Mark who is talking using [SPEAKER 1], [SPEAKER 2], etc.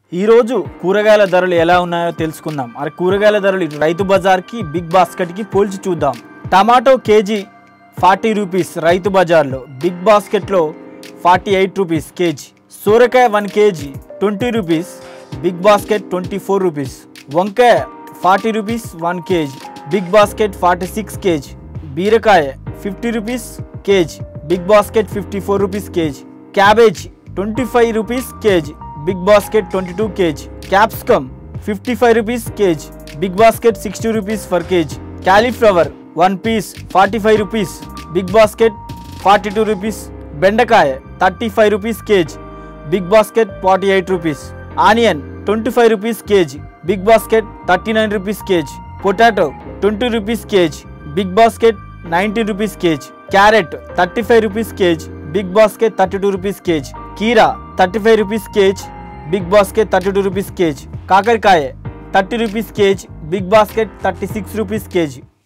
[SPEAKER 1] ఈరోజు కూరగాయల ధరలు ఎలా ఉన్నాయో తెలుసుకుందాం మరి కూరగాయల ధరలు ఇటు రైతు బజార్కి బిగ్ బాస్కెట్కి పోల్చి చూద్దాం టమాటో కేజీ ఫార్టీ రూపీస్ రైతు బజార్లో బిగ్ బాస్కెట్లో ఫార్టీ ఎయిట్ రూపీస్ కేజీ సూరకాయ one KG twenty rupees BigBasket twenty four rupees వంకాయ forty rupees one KG BigBasket forty six KG బీరకాయ fifty rupees KG BigBasket fifty four rupees KG cabbage twenty five rupees KG BigBasket twenty two KG capsicum fifty five rupees KG BigBasket sixty rupees for KG cauliflower one piece forty five rupees BigBasket forty two rupees బెండకాయ thirty five rupees KG BigBasket forty eight rupees onion twenty five rupees KG BigBasket thirty nine rupees KG potato twenty rupees KG BigBasket ninety rupees KG carrot thirty five rupees KG BigBasket thirty two rupees KG కీరా thirty five rupees KG BigBasket thirty two rupees KG కాకరకాయ thirty rupees KG BigBasket thirty six rupees KG